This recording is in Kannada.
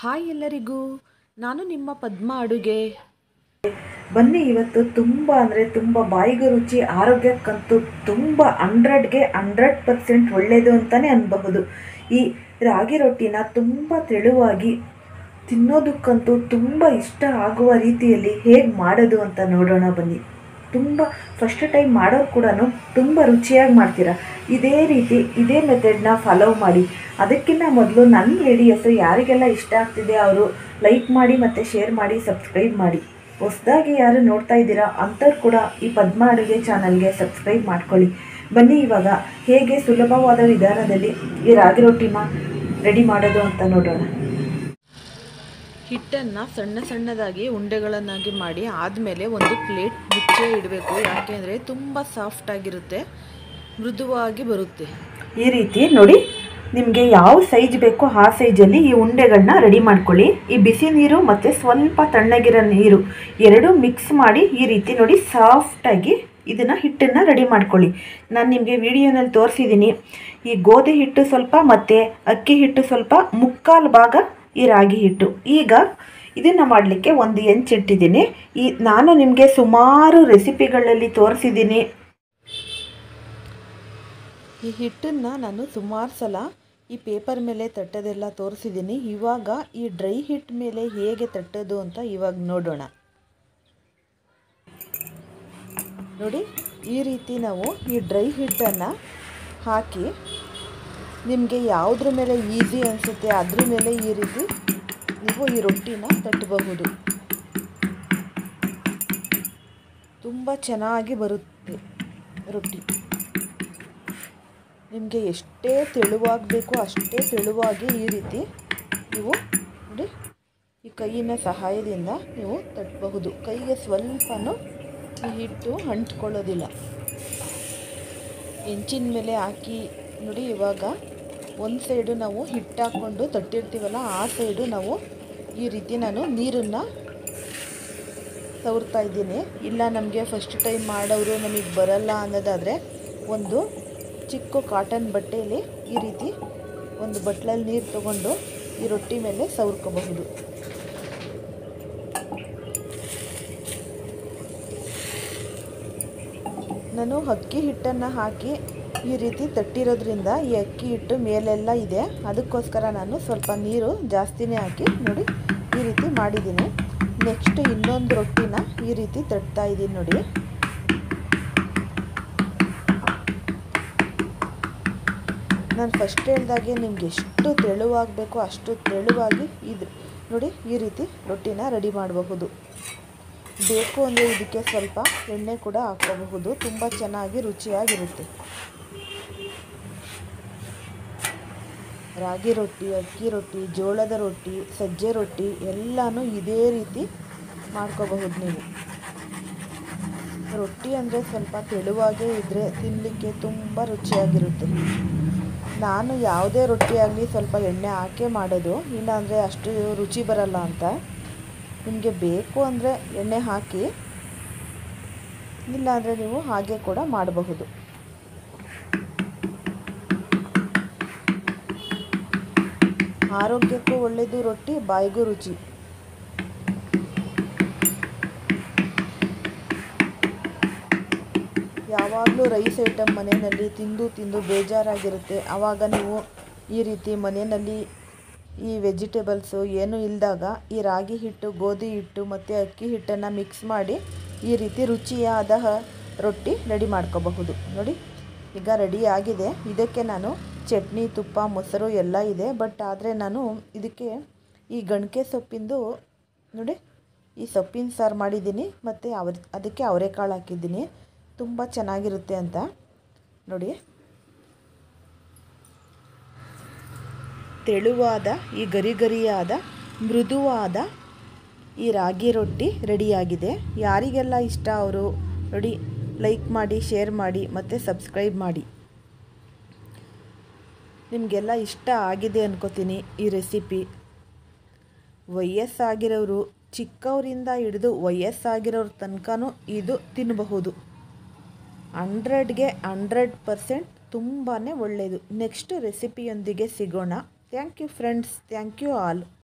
ಹಾಯ್ ಎಲ್ಲರಿಗೂ ನಾನು ನಿಮ್ಮ ಪದ್ಮ ಅಡುಗೆ ಬನ್ನಿ ಇವತ್ತು ತುಂಬ ಅಂದರೆ ತುಂಬ ಬಾಯಿಗೆ ರುಚಿ ಆರೋಗ್ಯಕ್ಕಂತೂ ತುಂಬ ಹಂಡ್ರೆಡ್ಗೆ ಹಂಡ್ರೆಡ್ ಪರ್ಸೆಂಟ್ ಒಳ್ಳೆಯದು ಅಂತಲೇ ಅನ್ಬಹುದು ಈ ರಾಗಿ ರೊಟ್ಟಿನ ತುಂಬ ತೆಳುವಾಗಿ ತಿನ್ನೋದಕ್ಕಂತೂ ತುಂಬ ಇಷ್ಟ ಆಗುವ ರೀತಿಯಲ್ಲಿ ಹೇಗೆ ಮಾಡೋದು ಅಂತ ನೋಡೋಣ ಬನ್ನಿ ತುಂಬ ಫಸ್ಟ್ ಟೈಮ್ ಮಾಡೋರು ಕೂಡ ತುಂಬ ರುಚಿಯಾಗಿ ಮಾಡ್ತೀರಾ ಇದೇ ರೀತಿ ಇದೇ ಮೆಥಡ್ನ ಫಾಲೋ ಮಾಡಿ ಅದಕ್ಕಿಂತ ಮೊದಲು ನನ್ನ ವಿಡಿಯೋಸು ಯಾರಿಗೆಲ್ಲ ಇಷ್ಟ ಆಗ್ತಿದೆ ಅವರು ಲೈಕ್ ಮಾಡಿ ಮತ್ತು ಶೇರ್ ಮಾಡಿ ಸಬ್ಸ್ಕ್ರೈಬ್ ಮಾಡಿ ಹೊಸದಾಗಿ ಯಾರು ನೋಡ್ತಾ ಇದ್ದೀರಾ ಅಂಥವ್ರು ಕೂಡ ಈ ಪದ್ಮ ಅಡುಗೆ ಚಾನಲ್ಗೆ ಸಬ್ಸ್ಕ್ರೈಬ್ ಮಾಡ್ಕೊಳ್ಳಿ ಬನ್ನಿ ಇವಾಗ ಹೇಗೆ ಸುಲಭವಾದ ವಿಧಾನದಲ್ಲಿ ಈ ರಾಗಿ ರೊಟ್ಟಿನ ರೆಡಿ ಮಾಡೋದು ಅಂತ ನೋಡೋಣ ಹಿಟ್ಟನ್ನು ಸಣ್ಣ ಸಣ್ಣದಾಗಿ ಉಂಡೆಗಳನ್ನಾಗಿ ಮಾಡಿ ಆದಮೇಲೆ ಒಂದು ಪ್ಲೇಟ್ ಮುಚ್ಚೆ ಇಡಬೇಕು ಯಾಕೆಂದರೆ ತುಂಬ ಸಾಫ್ಟಾಗಿರುತ್ತೆ ಮೃದುವಾಗಿ ಬರುತ್ತೆ ಈ ರೀತಿ ನೋಡಿ ನಿಮಗೆ ಯಾವ ಸೈಜ್ ಬೇಕೋ ಆ ಸೈಜಲ್ಲಿ ಈ ಉಂಡೆಗಳನ್ನ ರೆಡಿ ಮಾಡ್ಕೊಳ್ಳಿ ಈ ಬಿಸಿ ನೀರು ಮತ್ತು ಸ್ವಲ್ಪ ತಣ್ಣಗಿರೋ ನೀರು ಎರಡೂ ಮಿಕ್ಸ್ ಮಾಡಿ ಈ ರೀತಿ ನೋಡಿ ಸಾಫ್ಟಾಗಿ ಇದನ್ನು ಹಿಟ್ಟನ್ನು ರೆಡಿ ಮಾಡ್ಕೊಳ್ಳಿ ನಾನು ನಿಮಗೆ ವಿಡಿಯೋನಲ್ಲಿ ತೋರಿಸಿದ್ದೀನಿ ಈ ಗೋಧಿ ಹಿಟ್ಟು ಸ್ವಲ್ಪ ಮತ್ತು ಅಕ್ಕಿ ಹಿಟ್ಟು ಸ್ವಲ್ಪ ಮುಕ್ಕಾಲು ಭಾಗ ಈ ರಾಗಿ ಹಿಟ್ಟು ಈಗ ಇದನ್ನು ಮಾಡಲಿಕ್ಕೆ ಒಂದು ಹೆಂಚಿಟ್ಟಿದ್ದೀನಿ ಈ ನಾನು ನಿಮಗೆ ಸುಮಾರು ರೆಸಿಪಿಗಳಲ್ಲಿ ತೋರಿಸಿದ್ದೀನಿ ಈ ಹಿಟ್ಟನ್ನು ನಾನು ಸುಮಾರು ಸಲ ಈ ಪೇಪರ್ ಮೇಲೆ ತಟ್ಟೋದೆಲ್ಲ ತೋರಿಸಿದ್ದೀನಿ ಇವಾಗ ಈ ಡ್ರೈ ಹಿಟ್ ಮೇಲೆ ಹೇಗೆ ತಟ್ಟೋದು ಅಂತ ಇವಾಗ ನೋಡೋಣ ನೋಡಿ ಈ ರೀತಿ ನಾವು ಈ ಡ್ರೈ ಹಿಟ್ಟನ್ನು ಹಾಕಿ ನಿಮಗೆ ಯಾವುದ್ರ ಮೇಲೆ ಈಸಿ ಅನಿಸುತ್ತೆ ಅದ್ರ ಮೇಲೆ ಈ ರೀತಿ ನೀವು ಈ ರೊಟ್ಟಿನ ತಟ್ಟಬಹುದು ತುಂಬ ಚೆನ್ನಾಗಿ ಬರುತ್ತೆ ರೊಟ್ಟಿ ನಿಮಗೆ ಎಷ್ಟೇ ತೆಳುವಾಗಬೇಕು ಅಷ್ಟೇ ತೆಳುವಾಗಿ ಈ ರೀತಿ ನೀವು ನೋಡಿ ಈ ಕೈಯಿನ ಸಹಾಯದಿಂದ ನೀವು ತಟ್ಟಬಹುದು ಕೈಗೆ ಸ್ವಲ್ಪನೂ ಈ ಹಿಟ್ಟು ಅಂಟ್ಕೊಳ್ಳೋದಿಲ್ಲ ಹೆಂಚಿನ ಮೇಲೆ ಹಾಕಿ ನೋಡಿ ಇವಾಗ ಒಂದು ಸೈಡು ನಾವು ಹಿಟ್ಟು ಹಾಕ್ಕೊಂಡು ತಟ್ಟಿರ್ತೀವಲ್ಲ ಆ ಸೈಡು ನಾವು ಈ ರೀತಿ ನಾನು ನೀರನ್ನು ಸವರ್ತಾ ಇದ್ದೀನಿ ಇಲ್ಲ ನಮಗೆ ಫಸ್ಟ್ ಟೈಮ್ ಮಾಡೋರು ನಮಗೆ ಬರಲ್ಲ ಅನ್ನೋದಾದರೆ ಒಂದು ಚಿಕ್ಕ ಕಾಟನ್ ಬಟ್ಟೆಯಲ್ಲಿ ಈ ರೀತಿ ಒಂದು ಬಟ್ಲಲ್ಲಿ ನೀರು ತಗೊಂಡು ಈ ರೊಟ್ಟಿ ಮೇಲೆ ಸವರ್ಕೋಬಹುದು ನಾನು ಅಕ್ಕಿ ಹಿಟ್ಟನ್ನು ಹಾಕಿ ಈ ರೀತಿ ತಟ್ಟಿರೋದ್ರಿಂದ ಈ ಅಕ್ಕಿ ಹಿಟ್ಟು ಮೇಲೆಲ್ಲ ಇದೆ ಅದಕ್ಕೋಸ್ಕರ ನಾನು ಸ್ವಲ್ಪ ನೀರು ಜಾಸ್ತಿನೇ ಹಾಕಿ ನೋಡಿ ಈ ರೀತಿ ಮಾಡಿದ್ದೀನಿ ನೆಕ್ಸ್ಟ್ ಇನ್ನೊಂದು ರೊಟ್ಟಿನ ಈ ರೀತಿ ತಟ್ತಾ ಇದ್ದೀನಿ ನೋಡಿ ನಾನು ಫಸ್ಟ್ ಹೇಳ್ದಾಗೆ ನಿಮ್ಗೆ ಎಷ್ಟು ತೆಳುವಾಗಬೇಕೋ ಅಷ್ಟು ತೆಳುವಾಗಿ ಇದು ನೋಡಿ ಈ ರೀತಿ ರೊಟ್ಟಿನ ರೆಡಿ ಮಾಡಬಹುದು ಬೇಕು ಅಂದರೆ ಇದಕ್ಕೆ ಸ್ವಲ್ಪ ಎಣ್ಣೆ ಕೂಡ ಹಾಕ್ಕೋಬಹುದು ತುಂಬ ಚೆನ್ನಾಗಿ ರುಚಿಯಾಗಿರುತ್ತೆ ರಾಗಿ ರೊಟ್ಟಿ ಅಕ್ಕಿ ರೊಟ್ಟಿ ಜೋಳದ ರೊಟ್ಟಿ ಸಜ್ಜೆ ರೊಟ್ಟಿ ಎಲ್ಲನೂ ಇದೇ ರೀತಿ ಮಾಡ್ಕೋಬಹುದು ನೀವು ರೊಟ್ಟಿ ಅಂದರೆ ಸ್ವಲ್ಪ ತೆಳುವಾಗೇ ಇದ್ದರೆ ತಿನ್ನಲಿಕ್ಕೆ ತುಂಬ ರುಚಿಯಾಗಿರುತ್ತೆ ನಾನು ಯಾವುದೇ ರೊಟ್ಟಿ ಆಗಲಿ ಸ್ವಲ್ಪ ಎಣ್ಣೆ ಹಾಕೇ ಮಾಡೋದು ಇಲ್ಲಾಂದರೆ ಅಷ್ಟು ರುಚಿ ಬರಲ್ಲ ಅಂತ ನಿಮಗೆ ಬೇಕು ಅಂದರೆ ಎಣ್ಣೆ ಹಾಕಿ ಇಲ್ಲಾಂದರೆ ನೀವು ಹಾಗೆ ಕೂಡ ಮಾಡಬಹುದು ಆರೋಗ್ಯಕ್ಕೂ ಒಳ್ಳೆಯದು ರೊಟ್ಟಿ ಬಾಯಿಗೂ ರುಚಿ ಯಾವಾಗಲೂ ರೈಸ್ ಐಟಮ್ ಮನೆಯಲ್ಲಿ ತಿಂದು ತಿಂದು ಬೇಜಾರಾಗಿರುತ್ತೆ ಆವಾಗ ನೀವು ಈ ರೀತಿ ಮನೆಯಲ್ಲಿ ಈ ವೆಜಿಟೇಬಲ್ಸು ಏನೂ ಇಲ್ಲದಾಗ ಈ ರಾಗಿ ಹಿಟ್ಟು ಗೋಧಿ ಹಿಟ್ಟು ಮತ್ತು ಅಕ್ಕಿ ಹಿಟ್ಟನ್ನು ಮಿಕ್ಸ್ ಮಾಡಿ ಈ ರೀತಿ ರುಚಿಯಾದ ರೊಟ್ಟಿ ರೆಡಿ ಮಾಡ್ಕೋಬಹುದು ನೋಡಿ ಈಗ ರೆಡಿ ಆಗಿದೆ ಇದಕ್ಕೆ ನಾನು ಚಟ್ನಿ ತುಪ್ಪ ಮೊಸರು ಎಲ್ಲ ಇದೆ ಬಟ್ ಆದರೆ ನಾನು ಇದಕ್ಕೆ ಈ ಗಣಕೆ ಸೊಪ್ಪಿಂದು ನೋಡಿ ಈ ಸೊಪ್ಪಿನ ಸಾರು ಮಾಡಿದ್ದೀನಿ ಮತ್ತು ಅವ್ರ ಅದಕ್ಕೆ ಅವರೆಕಾಳು ಹಾಕಿದ್ದೀನಿ ತುಂಬ ಚೆನ್ನಾಗಿರುತ್ತೆ ಅಂತ ನೋಡಿ ತೆಳುವಾದ ಈ ಗರಿ ಗರಿಯಾದ ಮೃದುವಾದ ಈ ರಾಗಿ ರೊಟ್ಟಿ ರೆಡಿಯಾಗಿದೆ ಯಾರಿಗೆಲ್ಲ ಇಷ್ಟ ಅವರು ನೋಡಿ ಲೈಕ್ ಮಾಡಿ ಶೇರ್ ಮಾಡಿ ಮತ್ತು ಸಬ್ಸ್ಕ್ರೈಬ್ ಮಾಡಿ ನಿಮಗೆಲ್ಲ ಇಷ್ಟ ಆಗಿದೆ ಅನ್ಕೋತೀನಿ ಈ ರೆಸಿಪಿ ವಯಸ್ಸಾಗಿರೋರು ಚಿಕ್ಕವರಿಂದ ಹಿಡಿದು ವಯಸ್ಸಾಗಿರೋರ ತನಕನೂ ಇದು ತಿನ್ನಬಹುದು ಹಂಡ್ರೆಡ್ಗೆ ಹಂಡ್ರೆಡ್ ಪರ್ಸೆಂಟ್ ತುಂಬಾ ಒಳ್ಳೆಯದು ನೆಕ್ಸ್ಟ್ ರೆಸಿಪಿಯೊಂದಿಗೆ ಸಿಗೋಣ thank you friends thank you all